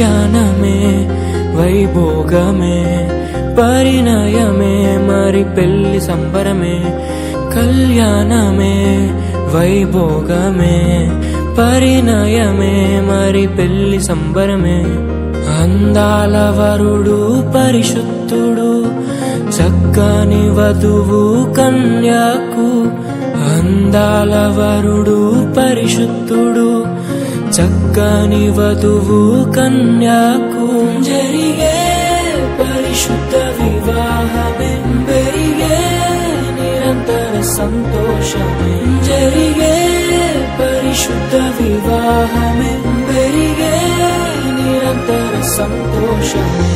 కళ్యాణమే వైభోగమే పరిణయమే మరి పెళ్లి సంబరమే కళ్యాణమే వైభోగమే పరిణయమే మరి పెళ్లి సంబరమే అందాల వరుడు పరిశుద్ధుడు చక్కని వధువు కన్యాకు అందాల వరుడు పరిశుద్ధుడు చక్కని వధువు కన్యాకు జరిగే పరిశుద్ధ వివాహమే పెరిగే నిరంతర సంతోషమే జరిగే పరిశుద్ధ వివాహమే పెరిగే నిరంతర సంతోషమే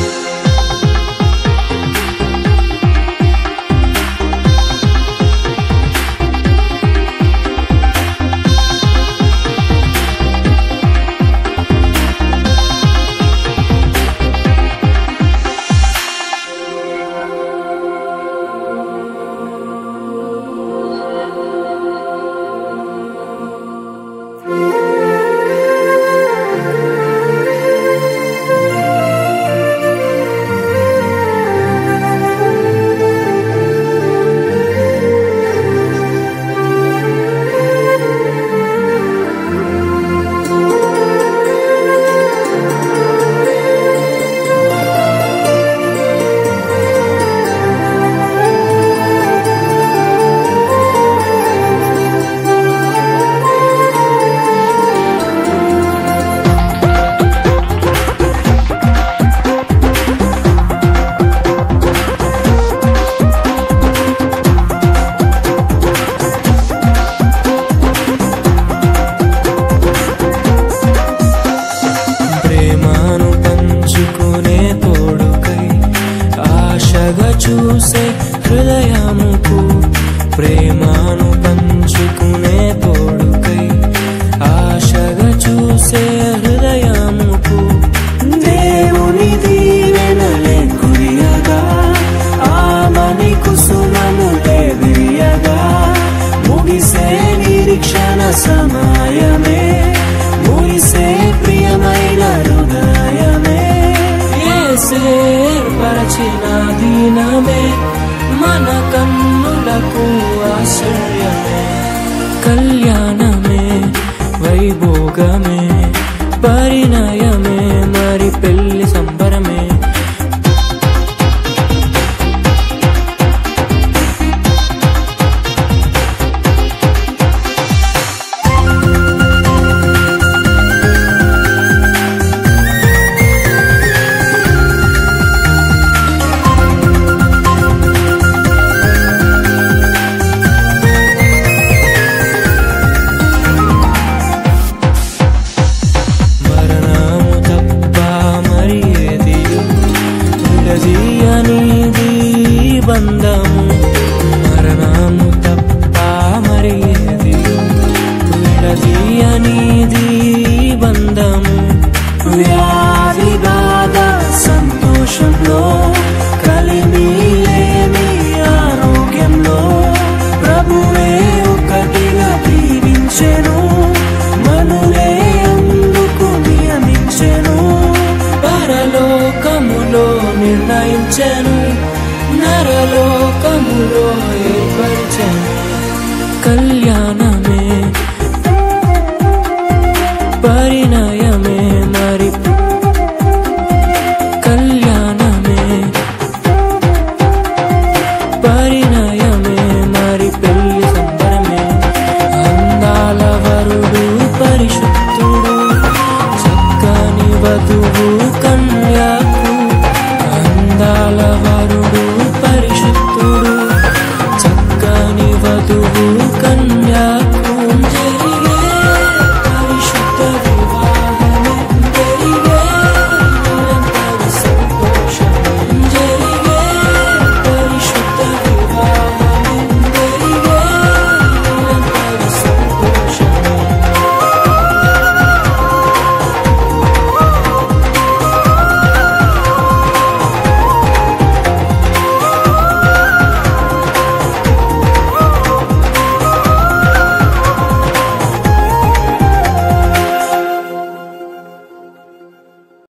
ప్రేమను పంచుకునే తోడుకై ఆశగా చూసే హృదయముకు ప్రేమను పంచుకునే తోడుకై ఆశగా చూసే హృదయముకు దేవుని దీవెనలే కురియగా ఆమని కుసుమములే విరియగా ముగిసే నిరీక్షణ సమయమే ముగిసే ప్రియమైన హృదయమే యేసే పరచిన దీనమే మన కన్నులకు ఆశ్చర్యమే కళ్యాణమే వైభోగమే పరిణయమే మరి పెళ్లి సంబరమే మరణము తప్ప మరి ఏది విడదీయనిది బంధము మరణము తప్ప మరి ఏది విడదీయనిది బంధము వ్యాధి బాధ సంతోషంలో కలిమి లేని ఆరోగ్యంలో ప్రభువే ఒకటిగా దీవించెను మనులే అందుకు నియమించెను పరలోకములో నిర్ణయించెను నరలోకములో ఏర్పరిచెను కళ్యాణం